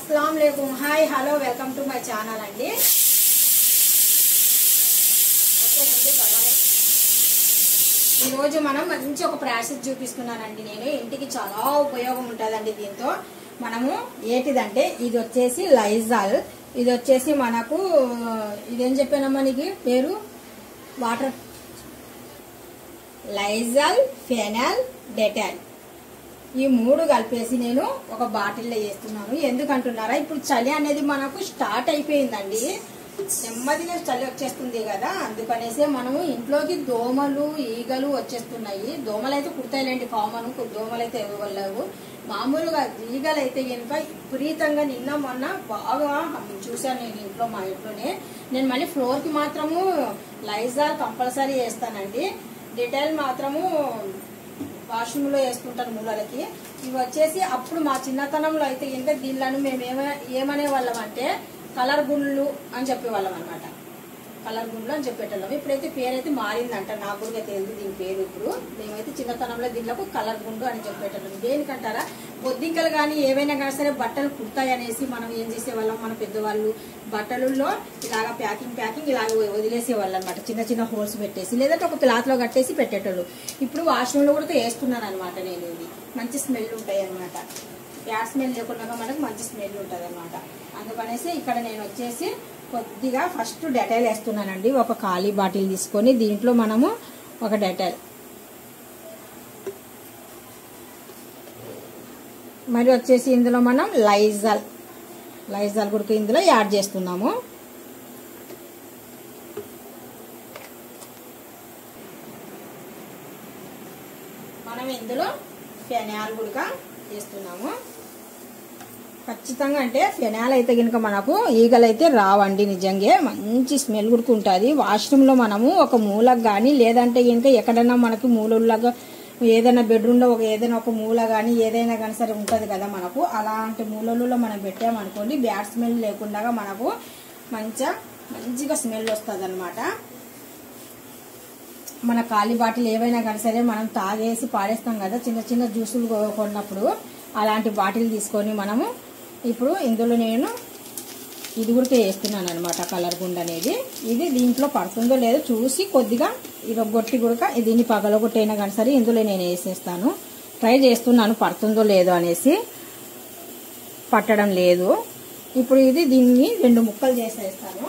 అస్సలం లేకుం hi hello welcome to my channel అండి ఓకే, ముందు పర్వాలేదు. ఈరోజు మనం మంచి ఒక ప్రాసెస్ చూపిస్తున్నానండి నేను ఇంటికి చాలా ఉపయోగం ఉంటుందండి దీంతో మనము ఏంటిదంటే ఇది వచ్చేసి లైజాల్ ఇది వచ్చేసి మనకు ఇదేం చెప్పానమ్మా నీకు పేరు వాటర్ లైజాల్ ఫెనాల్ డెటాల్ ఈ మూడు కలిపేసి నేను ఒక బాటిల్లో వేస్తున్నాను ఎందుకంటున్నారా ఇప్పుడు చలి అనేది మనకు స్టార్ట్ అయిపోయిందండి నెమ్మదిగా చలి వచ్చేస్తుంది కదా అందుకనేసే మనము ఇంట్లోకి దోమలు ఈగలు వచ్చేస్తున్నాయి దోమలు అయితే కుడతాయిలేండి కామన్ దోమలు అయితే ఇవ్వలేవు మామూలుగా ఈగలు అయితే కనుక విపరీతంగా నిన్న మొన్న బాగా చూశాను నేను ఇంట్లో మా ఇంట్లోనే నేను మళ్ళీ ఫ్లోర్కి మాత్రము లైజాల్ కంపల్సరీ వేస్తానండి డీటెయిల్ మాత్రము వాష్రూమ్ లో వేసుకుంటాను మూలలకి ఇవి వచ్చేసి అప్పుడు మా చిన్నతనంలో అయితే ఇంకా దీనిలను మేము ఏమ ఏమనే వాళ్ళం అంటే కలర్ గుండ్లు అని చెప్పేవాళ్ళం అనమాట కలర్ గుండ్లు అని చెప్పేటోళ్ళం ఇప్పుడైతే పేరైతే మారిందంట నాకు కూడా తెలియదు దీని పేరు ఇప్పుడు మేమైతే చిన్నతనంలో దీనిలకు కలర్ గుండు అని చెప్పేటోళ్ళం దేనికంటారా బొద్దింకలు కానీ ఏవైనా కానీ సరే బట్టలు కుడతాయి అనేసి మనం ఏం చేసేవాళ్ళం మన పెద్దవాళ్ళు బట్టలలో ఇలాగ ప్యాకింగ్ ప్యాకింగ్ ఇలాగ వదిలేసేవాళ్ళు అనమాట చిన్న చిన్న హోల్స్ పెట్టేసి లేదంటే ఒక క్లాత్ లో కట్టేసి పెట్టేటోళ్ళు ఇప్పుడు వాష్రూమ్ లో కూడా వేస్తున్నాను అనమాట నేను ఇది మంచి స్మెల్ ఉంటాయి అనమాట బ్యాడ్ స్మెల్ లేకుండా మనకు మంచి స్మెల్ ఉంటుంది అనమాట అందుకనేసి ఇక్కడ నేను వచ్చేసి కొద్దిగా ఫస్ట్ డెటాయిల్ వేస్తున్నానండి ఒక ఖాళీ బాటిల్ తీసుకొని దీంట్లో మనము ఒక డెటాయిల్ మరి వచ్చేసి ఇందులో మనం లైజాల్ లైజాల్ కూడా ఇందులో యాడ్ చేస్తున్నాము మనం ఇందులో ఫెనాల్ కూడా వేస్తున్నాము ఖచ్చితంగా అంటే ఫెనాల్ అయితే కనుక మనకు ఈగలు అయితే రావండి నిజంగా మంచి స్మెల్ గుడుకుంటుంది వాష్రూమ్లో మనము ఒక మూలకు కానీ లేదంటే కనుక ఎక్కడైనా మనకి మూలలాగా ఏదైనా బెడ్రూమ్లో ఒక ఏదైనా ఒక మూల కానీ ఏదైనా కానీ సరే ఉంటుంది కదా మనకు అలాంటి మూలలలో మనం పెట్టామనుకోండి బ్యాడ్ స్మెల్ లేకుండా మనకు మంచిగా మంచిగా స్మెల్ వస్తుంది అనమాట మన ఖాళీ బాటిల్ ఏవైనా కానీ సరే మనం తాగేసి పాడేస్తాం కదా చిన్న చిన్న జ్యూసులు కొ- కొన్నప్పుడు అలాంటి బాటిల్ తీసుకొని మనము ఇప్పుడు ఇందులో నేను ఇది కూడా వేస్తున్నాను అనమాట కలర్ గుండ అనేది ఇది దీంట్లో పడుతుందో లేదో చూసి కొద్దిగా ఇది గొట్టి కూడా దీన్ని పగలగొట్టైనా కానీ సరే ఇందులో నేను వేసేస్తాను ట్రై చేస్తున్నాను పడుతుందో లేదో అనేసి పట్టడం లేదు ఇప్పుడు ఇది దీన్ని రెండు ముక్కలు చేసేస్తాను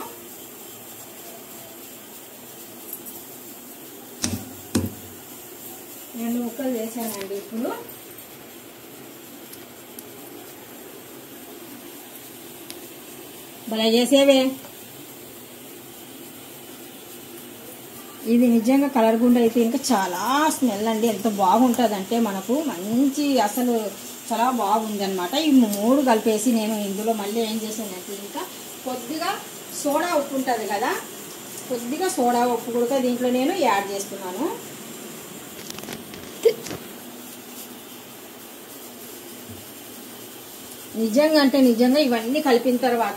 రెండు ముక్కలు చేశానండి ఇప్పుడు భలే చేసేవే ఇది నిజంగా కలర్ గుండ అయితే ఇంకా చాలా స్మెల్ అండి ఎంత బాగుంటుంది అంటే మనకు మంచి అసలు చాలా బాగుంది అనమాట ఈ మూడు కలిపేసి నేను ఇందులో మళ్ళీ ఏం చేశానంటే ఇంకా కొద్దిగా సోడా ఉప్పు ఉంటుంది కదా కొద్దిగా సోడా ఉప్పు కూడా దీంట్లో నేను యాడ్ చేస్తున్నాను నిజంగా అంటే నిజంగా ఇవన్నీ కలిపిన తర్వాత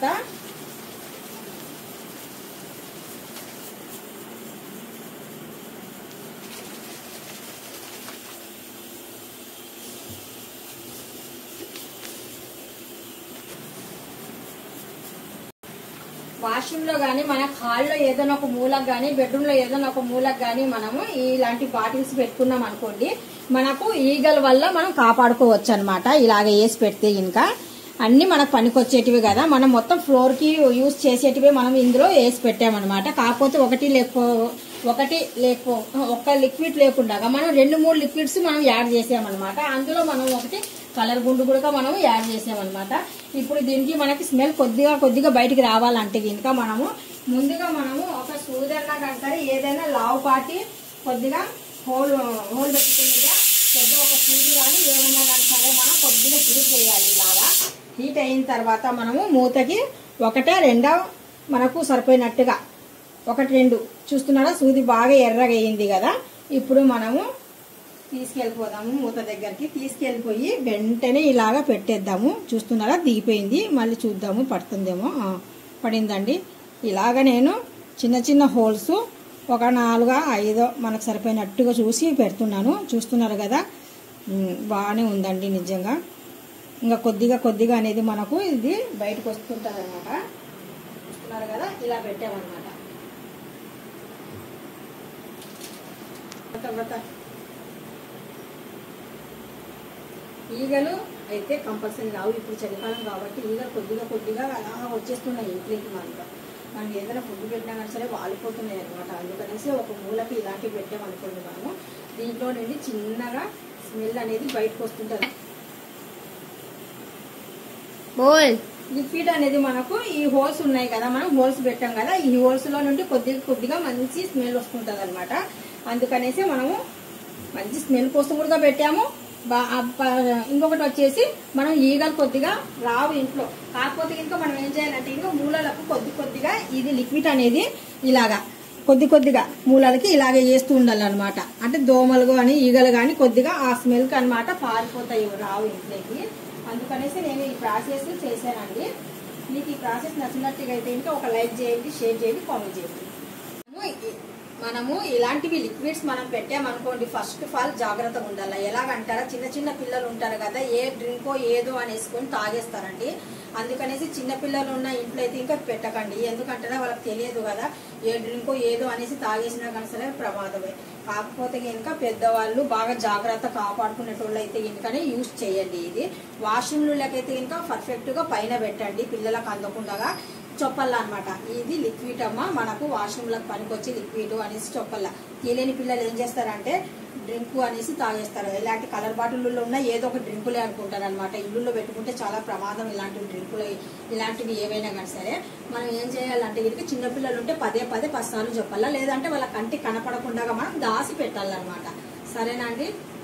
వాష్రూమ్ లో కానీ మన హాల్లో ఏదైనా ఒక మూలకు కానీ బెడ్రూమ్ లో ఏదైనా ఒక మూలకు కానీ మనము ఇలాంటి బాటిల్స్ పెట్టుకున్నాం అనుకోండి మనకు ఈగల వల్ల మనం కాపాడుకోవచ్చు అనమాట ఇలాగ వేసి పెడితే ఇంకా అన్ని మనకు పనికొచ్చేటివి కదా మనం మొత్తం ఫ్లోర్ కి యూజ్ చేసేటివి మనం ఇందులో వేసి పెట్టామన్నమాట కాకపోతే ఒకటి లేకపో ఒకటి లేకపో ఒక లిక్విడ్ లేకుండా మనం రెండు మూడు లిక్విడ్స్ మనం యాడ్ చేసామన్నమాట అందులో మనం ఒకటి కలర్ గుండు కూడా మనం యాడ్ చేసామన్నమాట ఇప్పుడు దీనికి మనకి స్మెల్ కొద్దిగా కొద్దిగా బయటికి రావాలంటే ఇంకా మనము ముందుగా మనము ఒక సూదన్నా కానీ సరే ఏదైనా లావు పాటి కొద్దిగా హోల్ హోల్ పెట్టుకునేదా పెద్ద ఒక సూది కానీ ఏమన్నా కానీ సరే మనం కొద్దిగా హీట్ చేయాలి ఇలాగా హీట్ అయిన తర్వాత మనము మూతకి ఒకటే రెండో మనకు సరిపోయినట్టుగా ఒకటి రెండు చూస్తున్నారా సూది బాగా ఎర్రగా అయింది కదా ఇప్పుడు మనము తీసుకెళ్ళిపోదాము మూత దగ్గరికి తీసుకెళ్ళిపోయి వెంటనే ఇలాగా పెట్టేద్దాము చూస్తున్నారా దిగిపోయింది మళ్ళీ చూద్దాము పడుతుందేమో ఆ, పడిందండి ఇలాగ నేను చిన్న చిన్న హోల్స్ ఒక నాలుగో ఐదో మనకు సరిపోయినట్టుగా చూసి పెడుతున్నాను చూస్తున్నారు కదా ఉమ్, బాగానే ఉందండి నిజంగా ఇంకా కొద్దిగా కొద్దిగా అనేది మనకు ఇది బయటకు వస్తుంటుంది అనమాట చూస్తున్నారు కదా ఇలా పెట్టామన్నమాట తర్వాత ఈగలు అయితే కంపల్సరీ రావు ఇప్పుడు చలికాలం కాబట్టి ఈగలు కొద్దిగా కొద్దిగా అలా వచ్చేస్తున్నాయి ఇంట్లోకి మనకు మనం ఏదైనా ఫుడ్ పెట్టినా కానీ సరే వాలిపోతున్నాయి అనమాట అందుకనేసి ఒక మూలకి ఇలాంటివి పెట్టామనుకోండి మనము దీంట్లో నుండి చిన్నగా స్మెల్ అనేది బయటకు వస్తుంటుంది बोल లిక్విడ్ అనేది మనకు ఈ హోల్స్ ఉన్నాయి కదా మనం హోల్స్ పెట్టాం కదా ఈ హోల్స్ లో నుండి కొద్దిగా కొద్దిగా మంచి స్మెల్ వస్తుంటది అనమాట అందుకనేసి మనము మంచి స్మెల్ కోసం కూడా పెట్టాము బా- ఆ ప- ఇంకొకటి వచ్చేసి మనం ఈగలు కొద్దిగా రావు ఇంట్లో కాకపోతే ఇంకా మనం ఏం చేయాలంటే ఇంకా మూలలకు కొద్ది కొద్దిగా ఇది లిక్విడ్ అనేది ఇలాగా కొద్ది కొద్దిగా మూలలకి ఇలాగే వేస్తూ ఉండాలన్నమాట అంటే దోమలు కానీ ఈగలు కానీ కొద్దిగా ఆ స్మెల్కి అన్నమాట పారిపోతాయి రావు ఇంట్లోకి అందుకనేసి నేను ఈ ప్రాసెస్ చేశానండి మీకు ఈ ప్రాసెస్ నచ్చినట్టుగా అయితే ఇంకా ఒక లైక్ చేయండి షేర్ చేయండి కామెంట్ చేయండి మనము ఇ- మనము ఇలాంటివి లిక్విడ్స్ మనం పెట్టామనుకోండి ఫస్ట్ ఆఫ్ ఆల్ జాగ్రత్తగా ఉండాలి ఎలాగంటారా చిన్న చిన్న పిల్లలు ఉంటారు కదా ఏ డ్రింకో ఏదో అనేసుకొని తాగేస్తారండి అందుకనేసి చిన్న పిల్లలు ఉన్న ఇంట్లో అయితే ఇంకా పెట్టకండి ఎందుకంటే వాళ్ళకి తెలియదు కదా ఏ డ్రింకో ఏదో అనేసి తాగేసినా కానీ సరే ప్రమాదమే కాకపోతే ఇంకా పెద్దవాళ్ళు బాగా జాగ్రత్త కాపాడుకునేటోళ్ళు అయితే ఇంకనే యూజ్ చేయండి ఇది వాష్రూమ్లకైతే ఇంకా పర్ఫెక్ట్ గా పైన పెట్టండి పిల్లలకు అందకుండా చొప్పల్లా అన్నమాట ఇది లిక్విడ్ అమ్మ మనకు వాష్రూమ్లకు పనికొచ్చి లిక్విడ్ అనేసి చొప్పల్లా తెలియని పిల్లలు ఏం చేస్తారంటే డ్రింక్ అనేసి తాగేస్తారు ఇలాంటి కలర్ బాటిల్లో ఉన్న ఏదో ఒక డ్రింకులే అనుకుంటారు అనమాట ఇల్లులో పెట్టుకుంటే చాలా ప్రమాదం ఇలాంటి డ్రింకులు ఇలాంటివి ఏవైనా కానీ సరే మనం ఏం చేయాలంటే వీరికి చిన్నపిల్లలు ఉంటే పదే పదే పది సార్లు చెప్పాలా లేదంటే వాళ్ళ కంటి కనపడకుండా మనం దాసి పెట్టాలన్నమాట సరేనా అండి